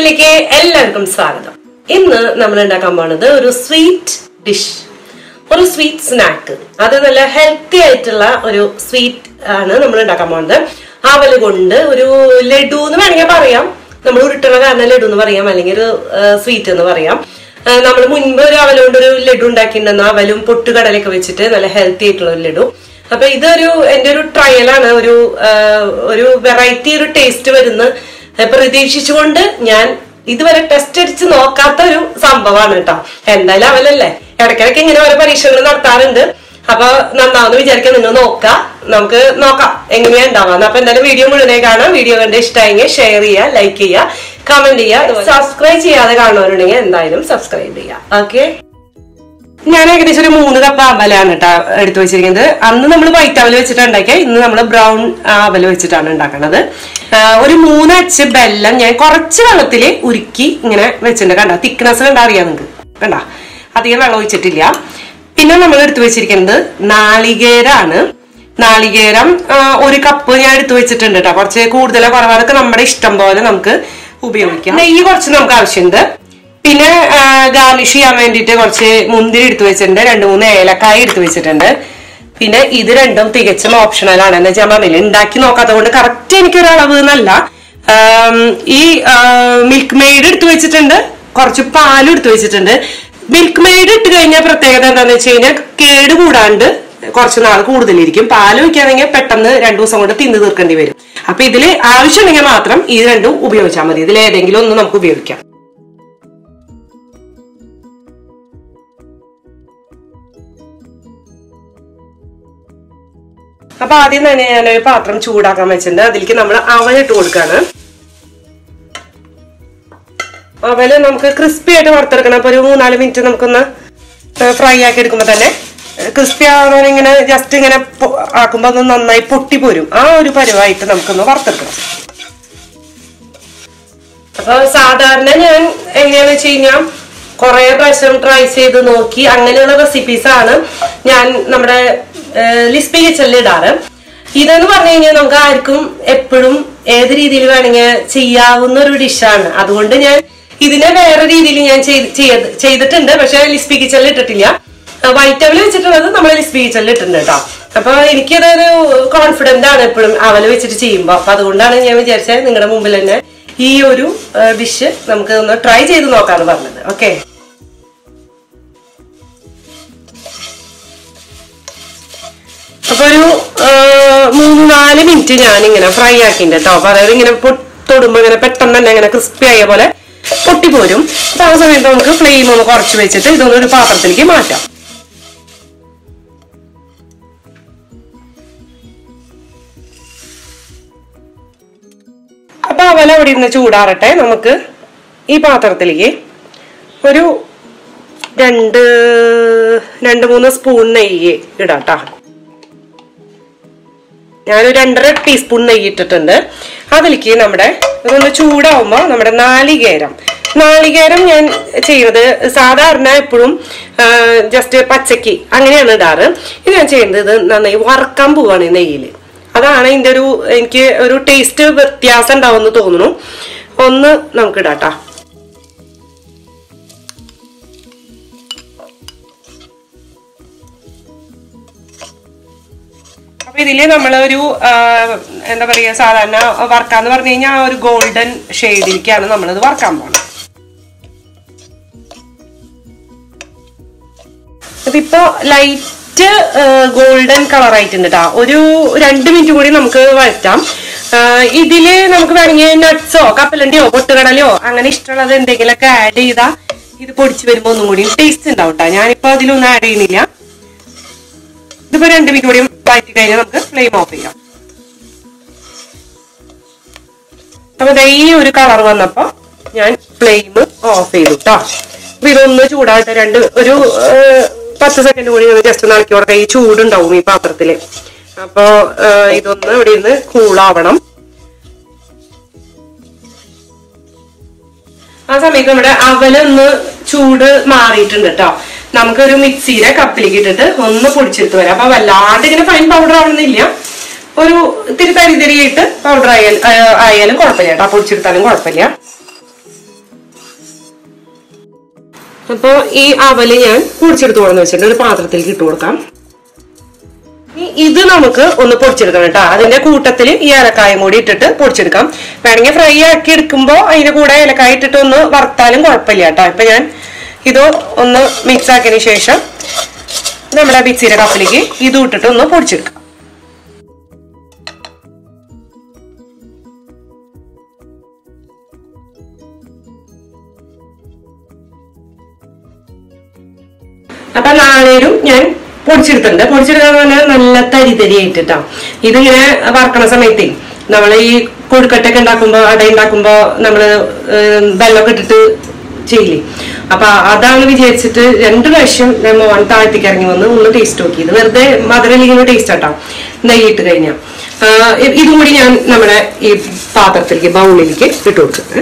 ചാനലിലേക്ക് എല്ലാവർക്കും സ്വാഗതം ഇന്ന് നമ്മൾ ഉണ്ടാക്കാൻ പോണത് ഒരു സ്വീറ്റ് ഡിഷ് ഒരു സ്വീറ്റ് സ്നാക്ക് അത് നല്ല ഹെൽത്തി ആയിട്ടുള്ള ഒരു സ്വീറ്റ് ആണ് നമ്മൾ ഉണ്ടാക്കാൻ പോകുന്നത് അവല് കൊണ്ട് ഒരു ലഡു എന്ന് വേണമെങ്കിൽ പറയാം നമ്മൾ ഉരുട്ടണ കാരണം ലഡു എന്ന് പറയാം അല്ലെങ്കിൽ ഒരു സ്വീറ്റ് എന്ന് പറയാം നമ്മൾ മുൻപ് ഒരു അവല കൊണ്ട് ഒരു ലഡു ഉണ്ടാക്കിയിട്ടുണ്ടെന്ന് അവലും പൊട്ടുകടലൊക്കെ വെച്ചിട്ട് നല്ല ഹെൽത്തി ആയിട്ടുള്ള ഒരു ലഡു അപ്പൊ ഇതൊരു എന്റെ ഒരു ട്രയലാണ് ഒരു ആ, ഒരു വെറൈറ്റി ഒരു ടേസ്റ്റ് വരുന്ന പ്രതീക്ഷിച്ചുകൊണ്ട് ഞാൻ ഇതുവരെ ടെസ്റ്റ് അടിച്ച് നോക്കാത്ത ഒരു സംഭവമാണ് കേട്ടോ എന്തായാലും അവലല്ലേ ഇടയ്ക്കിടയ്ക്ക് ഇങ്ങനെ ഓരോ പരീക്ഷകൾ നടത്താറുണ്ട് അപ്പൊ നന്നാവുന്ന വിചാരിക്കാൻ നിങ്ങൾ നോക്കാം നമുക്ക് നോക്കാം എങ്ങനെയാ ഉണ്ടാവാന്ന് അപ്പൊ എന്തായാലും വീഡിയോ മുഴുവനായി കാണാം വീഡിയോ കണ്ട് ഇഷ്ടമായെങ്കിൽ ഷെയർ ചെയ്യുക ലൈക്ക് ചെയ്യുക കമന്റ് ചെയ്യുക സബ്സ്ക്രൈബ് ചെയ്യാതെ കാണുന്നവരുണ്ടെങ്കിൽ എന്തായാലും സബ്സ്ക്രൈബ് ചെയ്യുക ഓക്കെ ഞാൻ ഏകദേശം ഒരു മൂന്ന് കപ്പ് അവലാണ് കേട്ടോ എടുത്തു വെച്ചിരിക്കുന്നത് അന്ന് നമ്മൾ വൈറ്റ് അവല് വെച്ചിട്ടാണ് ഉണ്ടാക്കിയ ഇന്ന് നമ്മൾ ബ്രൗൺ അവല് വെച്ചിട്ടാണ് ഉണ്ടാക്കുന്നത് ആ, ഒരു മൂന്ന് അച്ച് ബെല്ലം ഞാൻ കുറച്ച് വെള്ളത്തില് ഉരുക്കി ഇങ്ങനെ വെച്ചിട്ടുണ്ട് കണ്ട തിക്നെസ് കണ്ട അറിയാം നിങ്ങൾക്ക് കണ്ട അധികം വെള്ളം ഒഴിച്ചിട്ടില്ല പിന്നെ നമ്മൾ എടുത്തു വെച്ചിരിക്കുന്നത് നാളികേരാണ് നാളികേരം ആ, ഒരു കപ്പ് ഞാൻ എടുത്തു വെച്ചിട്ടുണ്ട് കേട്ടോ കുറച്ച് കൂടുതലോ കുറവോ അതൊക്കെ നമ്മുടെ ഇഷ്ടം പോലെ നമുക്ക് ഉപയോഗിക്കാം നെയ്യ് കുറച്ച് നമുക്ക് ആവശ്യമുണ്ട് പിന്നെ ഗാർണിഷ് ചെയ്യാൻ വേണ്ടിയിട്ട് കുറച്ച് മുന്തിരി എടുത്തു വെച്ചിട്ടുണ്ട് രണ്ട് മൂന്ന് ഏലക്കായ എടുത്തു വെച്ചിട്ടുണ്ട് പിന്നെ ഇത് രണ്ടും തികച്ചും ഓപ്ഷണൽ ആണ് എന്ന് വെച്ചാൽ ഞാൻ പറഞ്ഞില്ല ഉണ്ടാക്കി നോക്കാത്തത് കൊണ്ട് കറക്റ്റ് എനിക്കൊരു അളവ് എന്നല്ല ആം, ഈ മിൽക്ക് മെയ്ഡ് എടുത്തു വെച്ചിട്ടുണ്ട് കുറച്ച് പാലും എടുത്തു വെച്ചിട്ടുണ്ട് മിൽക്ക് മെയ്ഡ് ഇട്ട് കഴിഞ്ഞാൽ പ്രത്യേകത എന്താണെന്ന് വെച്ച് കഴിഞ്ഞാൽ കേട് കൂടാണ്ട് കുറച്ച് നാൾ കൂടുതലിരിക്കും പാല് വയ്ക്കുകയാണെങ്കിൽ പെട്ടെന്ന് രണ്ടു ദിവസം കൊണ്ട് തിന്നു തീർക്കേണ്ടി വരും അപ്പൊ ഇതില് ആവശ്യമുണ്ടെങ്കിൽ മാത്രം ഇത് രണ്ടും ഉപയോഗിച്ചാൽ മതി ഇതിൽ ഏതെങ്കിലും ഒന്ന് നമുക്ക് ഉപയോഗിക്കാം അപ്പൊ ആദ്യം തന്നെ ഞാനൊരു പാത്രം ചൂടാക്കാൻ വെച്ചിട്ടുണ്ട് അതിലേക്ക് നമ്മൾ അവലിട്ട് കൊടുക്കാണ് അവല് നമുക്ക് ക്രിസ്പി ആയിട്ട് വറുത്തെടുക്കണം അപ്പൊ ഒരു മൂന്നാല് മിനിറ്റ് നമുക്കൊന്ന് ഫ്രൈ ആക്കി എടുക്കുമ്പോ തന്നെ ക്രിസ്പി ആവണ ഇങ്ങനെ ജസ്റ്റ് ഇങ്ങനെ പൊ- ആക്കുമ്പോ ഒന്ന് നന്നായി പൊട്ടി പോരും ആ ഒരു പരുവായിട്ട് നമുക്കൊന്ന് വറുത്തെടുക്കണം അപ്പൊ സാധാരണ ഞാൻ എങ്ങനെയാന്ന് വെച്ച് കഴിഞ്ഞാൽ കുറെ പ്രാവശ്യം ട്രൈ ചെയ്ത് നോക്കി അങ്ങനെയുള്ള റെസിപ്പീസ് ആണ് ഞാൻ നമ്മുടെ ലിസ്പി കിച്ചണിൽ ഇടാറ് ഇതെന്ന് പറഞ്ഞു കഴിഞ്ഞാൽ നമുക്ക് ആർക്കും എപ്പോഴും ഏത് രീതിയിൽ വേണമെങ്കിൽ ചെയ്യാവുന്ന ഒരു ഡിഷാണ് അതുകൊണ്ട് ഞാൻ ഇതിനെ വേറെ രീതിയിൽ ഞാൻ ചെയ്ത്- ചെയ്ത്- ചെയ്തിട്ടുണ്ട് പക്ഷെ ലിസ്പി കിച്ചണിൽ ഇട്ടിട്ടില്ല വൈറ്റ് അവല് വെച്ചിട്ടുള്ളത് നമ്മൾ ലിസ്പി കിച്ചണിൽ ഇട്ടിട്ടുണ്ട് കേട്ടോ അപ്പൊ എനിക്കതൊരു കോൺഫിഡന്റ് ആണ് എപ്പോഴും അവല് വെച്ചിട്ട് ചെയ്യുമ്പോൾ അപ്പൊ അതുകൊണ്ടാണ് ഞാൻ വിചാരിച്ചത് നിങ്ങളുടെ മുമ്പിൽ തന്നെ ഈ ഒരു ഡിഷ് നമുക്ക് ഒന്ന് ട്രൈ ചെയ്ത് നോക്കാന്ന് പറഞ്ഞത് ഓക്കെ അപ്പൊ ഒരു ആ, മൂന്ന് നാല് മിനിറ്റ് ഞാൻ ഇങ്ങനെ ഫ്രൈ ആക്കിണ്ട് കേട്ടോ അപ്പൊ അതായത് ഇങ്ങനെ പൊ- തൊടുമ്പോ ഇങ്ങനെ പെട്ടെന്ന് തന്നെ ഇങ്ങനെ ക്രിസ്പി ആയ പോലെ പൊട്ടിപ്പോരും അപ്പൊ ആ സമയത്ത് നമുക്ക് ഫ്ലെയിം ഒന്ന് കുറച്ച് വെച്ചിട്ട് ഇതൊന്ന് ഒരു പാത്രത്തിലേക്ക് മാറ്റാം അപ്പൊ അവല അവിടെ ഇരുന്ന് ചൂടാറട്ടെ നമുക്ക് ഈ പാത്രത്തിലേക്ക് ഒരു രണ്ട് രണ്ട് മൂന്ന് സ്പൂൺ നെയ്യ് ഇടാട്ടാ ഞാനൊരു രണ്ടര ടീസ്പൂൺ നെയ്യ് ഇട്ടിട്ടുണ്ട് അതിലേക്ക് നമ്മുടെ ഇതൊന്ന് ചൂടാവുമ്പോൾ നമ്മുടെ നാളികേരം നാളികേരം ഞാൻ ചെയ്യുന്നത് സാധാരണ എപ്പോഴും ജസ്റ്റ് പച്ചക്ക് അങ്ങനെയാണ് ഇടാറ് ഇത് ഞാൻ ചെയ്യുന്നത് ഇത് നന്നായി വറക്കാൻ പോവാണ് ഈ നെയ്യില് അതാണ് ഇതിന്റെ ഒരു എനിക്ക് ഒരു ടേസ്റ്റ് വ്യത്യാസം ഉണ്ടാവുമെന്ന് തോന്നുന്നു ഒന്ന് നമുക്ക് ഇടാട്ടാ അപ്പൊ ഇതില് നമ്മളൊരു ആ, എന്താ പറയാ സാധാരണ വറക്കാന്ന് പറഞ്ഞു കഴിഞ്ഞാൽ ആ ഒരു ഗോൾഡൻ ഷെയ്ഡിലേക്കാണ് നമ്മളിത് വറക്കാൻ പോകുന്നത് ഇതിപ്പോ ലൈറ്റ് ഗോൾഡൻ കളർ ആയിട്ടുണ്ട് കേട്ടോ ഒരു രണ്ട് മിനിറ്റ് കൂടി നമുക്ക് വഴറ്റാം ആ, ഇതില് നമുക്ക് വേണമെങ്കിൽ നട്ട്സോ കപ്പലണ്ടിയോ പൊട്ടുകടലയോ അങ്ങനെ ഇഷ്ടമുള്ളത് എന്തെങ്കിലുമൊക്കെ ആഡ് ചെയ്താൽ ഇത് പൊടിച്ച് വരുമ്പോൾ ഒന്നും കൂടി ടേസ്റ്റ് ഉണ്ടാവും കേട്ടോ ഞാനിപ്പോ അതിലൊന്നും ആഡ് ചെയ്യുന്നില്ല ഇതിപ്പോ രണ്ട് മിനിറ്റ് കൂടി വഴറ്റി കഴിഞ്ഞാൽ നമുക്ക് ഫ്ലെയിം ഓഫ് ചെയ്യാം അപ്പൊ ദേ ഈ ഒരു കളർ വന്നപ്പോ ഞാൻ ഫ്ലെയിം ഓഫ് ചെയ്തു കേട്ടോ അപ്പൊ ഇതൊന്ന് ചൂടായിട്ട് രണ്ട് ഒരു ഏഹ്, പത്ത് സെക്കൻഡ് കൂടി ജസ്റ്റ് ഒന്ന് ഇളക്കി കൊടുക്കാം ഈ ചൂടുണ്ടാവും ഈ പാത്രത്തില് അപ്പൊ ഏഹ്, ഇതൊന്ന് ഇവിടെ നിന്ന് കൂളാവണം ആ സമയത്ത് നമ്മുടെ അവലൊന്ന് ചൂട് മാറിയിട്ടുണ്ട് കേട്ടോ നമുക്കൊരു മിക്സിയുടെ കപ്പിലേക്ക് ഇട്ടിട്ട് ഒന്ന് പൊടിച്ചെടുത്ത് വരാം അപ്പൊ വല്ലാണ്ട് ഇങ്ങനെ ഫൈൻ പൗഡർ ആവണമെന്നില്ല ഒരു ഇത്തിരി തരി തരിയായിട്ട് പൗഡർ ആയാലും ആയാലും കുഴപ്പമില്ല കേട്ടോ പൊടിച്ചെടുത്താലും കുഴപ്പമില്ല അപ്പോൾ ഈ അവല് ഞാൻ പൊടിച്ചെടുത്ത് കൊടുന്ന് വെച്ചിട്ട് ഒരു പാത്രത്തിലേക്ക് ഇട്ട് കൊടുക്കാം ഇനി ഇത് നമുക്ക് ഒന്ന് പൊടിച്ചെടുക്കണം കേട്ടോ അതിന്റെ കൂട്ടത്തിൽ ഈ ഏലക്കായും കൂടി ഇട്ടിട്ട് പൊടിച്ചെടുക്കാം വേണമെങ്കിൽ ഫ്രൈ ആക്കി എടുക്കുമ്പോൾ അതിന്റെ കൂടെ ഏലക്കായ ഇട്ടിട്ട് ഒന്ന് വറുത്താലും കുഴപ്പമില്ല കേട്ടോ ഇപ്പൊ ഞാൻ ഇത് ഒന്ന് മിക്സ് ആക്കിയതിന് ശേഷം നമ്മുടെ മിക്സിയുടെ കപ്പിലേക്ക് ഇത് ഇട്ടിട്ട് ഒന്ന് പൊടിച്ചെടുക്കാം അപ്പൊ നാളേരും ഞാൻ പൊടിച്ചെടുത്തിട്ടുണ്ട് പൊടിച്ചെടുക്കാന്ന് പറഞ്ഞാൽ നല്ല തരി തരി ആയിട്ടാ ഇതിങ്ങനെ വറക്കണ സമയത്തേ നമ്മൾ ഈ കൊഴുക്കട്ടൊക്കെ ഉണ്ടാക്കുമ്പോ അട ഉണ്ടാക്കുമ്പോ നമ്മള് ഏഹ്, വെള്ളമൊക്കെ ഇട്ടിട്ട് ചെയ്യില്ലേ അപ്പൊ അതാണ് വിചാരിച്ചിട്ട് രണ്ടു പ്രാവശ്യം ഞാൻ മോൻ താഴ്ത്തിക്ക് ഇറങ്ങി വന്ന് ഒന്ന് ടേസ്റ്റ് നോക്കി ഇത് വെറുതെ മധുരലിങ്ങനെ ടേസ്റ്റ് ആട്ടോ നെയ്യ് ഇട്ട് കഴിഞ്ഞാൽ ഇതും കൂടി ഞാൻ നമ്മുടെ ഈ പാത്രത്തിലേക്ക് ബൗളിലേക്ക് ഇട്ട് കൊടുക്കുന്നത്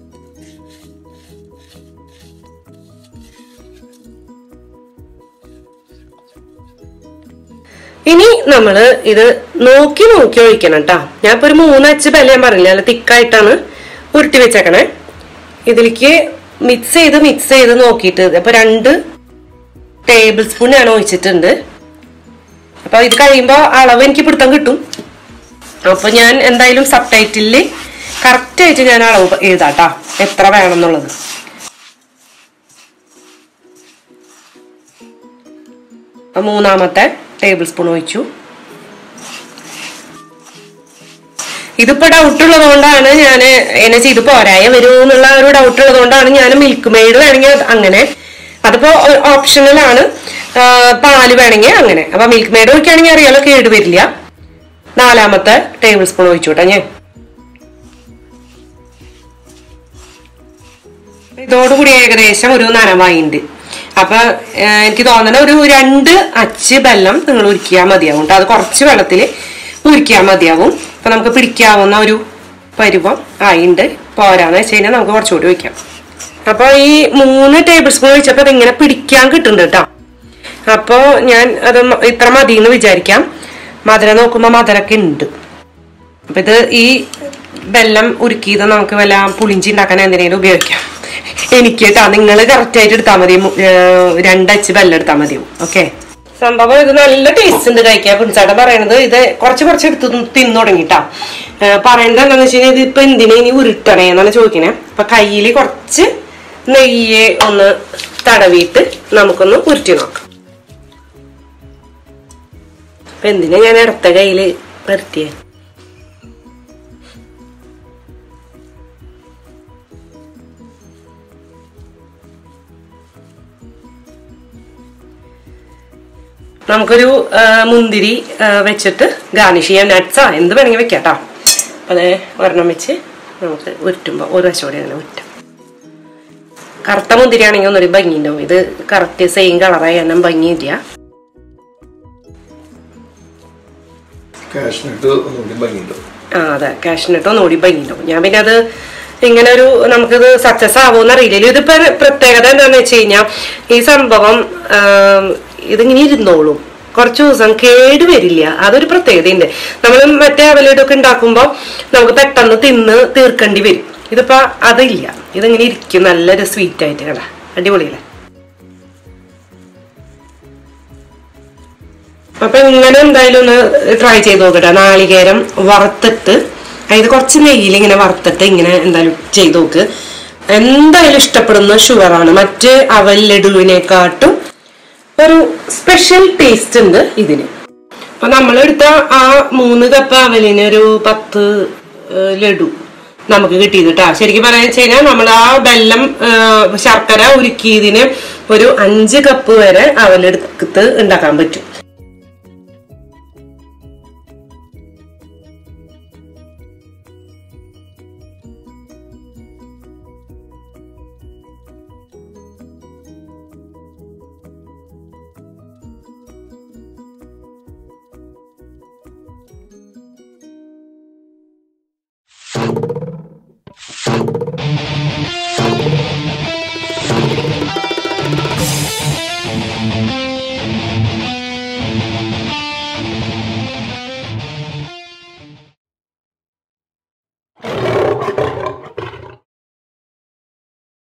ഇനി നമ്മള് ഇത് നോക്കി നോക്കി ഒഴിക്കണം കേട്ടാ ഞാൻ ഇപ്പൊ ഒരു മൂന്നച്ച് ബല ഞാൻ പറഞ്ഞില്ല നല്ല തിക്കായിട്ടാണ് ഉരുട്ടി വെച്ചേക്കണേ ഇതിലേക്ക് മിക്സ് ചെയ്ത് മിക്സ് ചെയ്ത് നോക്കിയിട്ട് അപ്പൊ രണ്ട് ടേബിൾ സ്പൂൺ ഞാൻ ഒഴിച്ചിട്ടുണ്ട് അപ്പൊ ഇത് കഴിയുമ്പോ അളവ് എനിക്ക് പിടുത്തം കിട്ടും അപ്പൊ ഞാൻ എന്തായാലും സബ് ടൈറ്റില് കറക്റ്റ് ആയിട്ട് ഞാൻ അളവ് എഴുതാട്ടാ എത്ര വേണം എന്നുള്ളത് അപ്പൊ മൂന്നാമത്തെ ടേബിൾ സ്പൂൺ ഒഴിച്ചു ഇതിപ്പോ ഡൗട്ട് ഉള്ളത് കൊണ്ടാണ് ഞാൻ എന്നെ ചെയ്ത് പോരായ വരൂ എന്നുള്ള ഒരു ഡൗട്ട് ഉള്ളത് കൊണ്ടാണ് ഞാൻ മിൽക്ക് മെയ്ഡ് വേണമെങ്കിൽ അങ്ങനെ അതിപ്പോ ഓപ്ഷണലാണ് പാല് വേണമെങ്കിൽ അങ്ങനെ അപ്പൊ മിൽക്ക് മെയ്ഡ് ഒഴിക്കുകയാണെങ്കിൽ അറിയാലോ കേട് വരില്ല നാലാമത്തെ ടേബിൾ സ്പൂൺ ഒഴിച്ചു കേട്ടോ ഞാൻ ഇതോടുകൂടി ഏകദേശം ഒരു നനവായിണ്ട് അപ്പൊ ഏഹ്, എനിക്ക് തോന്നണ ഒരു രണ്ട് അച്ച് വെള്ളം നിങ്ങൾ ഉരുക്കിയാൽ മതിയാവും കേട്ടോ അത് കുറച്ച് വെള്ളത്തിൽ ഉരുക്കിയാൽ മതിയാവും അപ്പൊ നമുക്ക് പിടിക്കാവുന്ന ഒരു പരുവം ആയിണ്ട് പോരാന്ന് വെച്ച് കഴിഞ്ഞാൽ നമുക്ക് കുറച്ചുകൂടി വയ്ക്കാം അപ്പൊ ഈ മൂന്ന് ടേബിൾ സ്പൂൺ ഒഴിച്ചപ്പോ ഇതിങ്ങനെ പിടിക്കാൻ കിട്ടുന്നുണ്ട് കേട്ടോ അപ്പോ ഞാൻ അത് മ- ഇത്ര മതി എന്ന് വിചാരിക്കാം മധുരം നോക്കുമ്പോ മധുരമൊക്കെ ഉണ്ട് അപ്പൊ ഇത് ഈ വെള്ളം ഉരുക്കിയത് നമുക്ക് വല്ല പുളിഞ്ചി ഉണ്ടാക്കാൻ എന്തിനേലും ഉപയോഗിക്കാം എനിക്ക് കേട്ടാ നിങ്ങൾ കറക്റ്റ് ആയിട്ട് എടുത്താൽ മതി മു- ഏർ രണ്ടച്ച് വെള്ളം എടുത്താൽ മതിയോ ഓക്കെ സംഭവം ഇത് നല്ല ടേസ്റ്റ് ഉണ്ട് കഴിക്കാൻ പിടിച്ചാട്ട പറയണത് ഇത് കുറച്ച് കുറച്ച് എടുത്ത് തിന്നു തുടങ്ങിട്ടാ പറയണത് എന്താന്ന് വെച്ച് കഴിഞ്ഞാൽ ഇതിപ്പോ എന്തിനാ ഇനി ഉരുട്ടണേ എന്നാണ് ചോദിക്കണേ അപ്പൊ കയ്യിൽ കുറച്ച് നെയ്യ് ഒന്ന് തടവിയിട്ട് നമുക്കൊന്ന് ഉരുട്ടി നോക്കാം അപ്പൊ എന്തിനാ ഞാൻ ഇടത്ത കയ്യില് പരത്തിയേ നമുക്കൊരു ആ, മുന്തിരി ആ, വെച്ചിട്ട് ഗാർണിഷ് ചെയ്യാൻ നട്ട്സാ എന്ത് വേണമെങ്കിൽ വെക്കാം കേട്ടോ അപ്പം അത് ഒരെണ്ണം വെച്ച് നമുക്ക് ഉരുട്ടുമ്പോൾ ഒരു വശം കൂടി അങ്ങനെ ഉരുട്ടാം കറുത്ത മുന്തിരി ആണെങ്കിൽ ഒന്നൊരു ഭംഗി ഉണ്ടാവും ഇത് കറക്റ്റ് സെയിം കളറായി എണ്ണം ഭംഗിയില്ല കാഷ്നട്ട് ഒന്നുകൂടി ഭംഗിയുണ്ടാവും ആ അതെ കാഷ്നട്ട് ഒന്നുകൂടി ഭംഗിയുണ്ടാവും ഞാൻ പിന്നെ അത് ഇങ്ങനെ ഒരു നമുക്കിത് സക്സസ് ആവുമെന്ന് അറിയില്ല ഇതിപ്പോ പ്രത്യേകത എന്താന്ന് വെച്ച് കഴിഞ്ഞാൽ ഈ സംഭവം ആം, ഇതിങ്ങനെ ഇരുന്നോളും കുറച്ച് ദിവസം കേട് വരില്ല അതൊരു പ്രത്യേകതയുണ്ട് നമ്മൾ മറ്റേ അവലീടൊക്കെ ഉണ്ടാക്കുമ്പോൾ നമുക്ക് പെട്ടെന്ന് തിന്ന് തീർക്കേണ്ടി വരും ഇതിപ്പോ അതില്ല ഇതിങ്ങനെ ഇരിക്കും നല്ലൊരു സ്വീറ്റ് ആയിട്ട് കണ്ട അടിപൊളിയല്ലേ അപ്പൊ ഇങ്ങനെ എന്തായാലും ഒന്ന് ട്രൈ ചെയ്ത് നോക്കട്ടെ നാളികേരം വറുത്തിട്ട് അതായത് കുറച്ച് നെയ്യിൽ ഇങ്ങനെ വറുത്തിട്ട് ഇങ്ങനെ എന്തായാലും ചെയ്ത് നോക്ക് എന്തായാലും ഇഷ്ടപ്പെടുന്ന ഷുഗറാണ് മറ്റ് അവൽ ലഡുവിനെക്കാട്ടും ഒരു സ്പെഷ്യൽ ടേസ്റ്റ് ഉണ്ട് ഇതിന് അപ്പൊ നമ്മളെടുത്ത ആ മൂന്ന് കപ്പ് അവലിന് ഒരു പത്ത് ഏഹ്, ലഡു നമുക്ക് കിട്ടിയത് കേട്ടോ ശരിക്കും പറയാന്ന് വെച്ച് കഴിഞ്ഞാൽ നമ്മൾ ആ വെള്ളം ഏഹ്, ശർക്കര ഉരുക്കിയതിന് ഒരു അഞ്ച് കപ്പ് വരെ അവലെടുത്ത് ഉണ്ടാക്കാൻ പറ്റും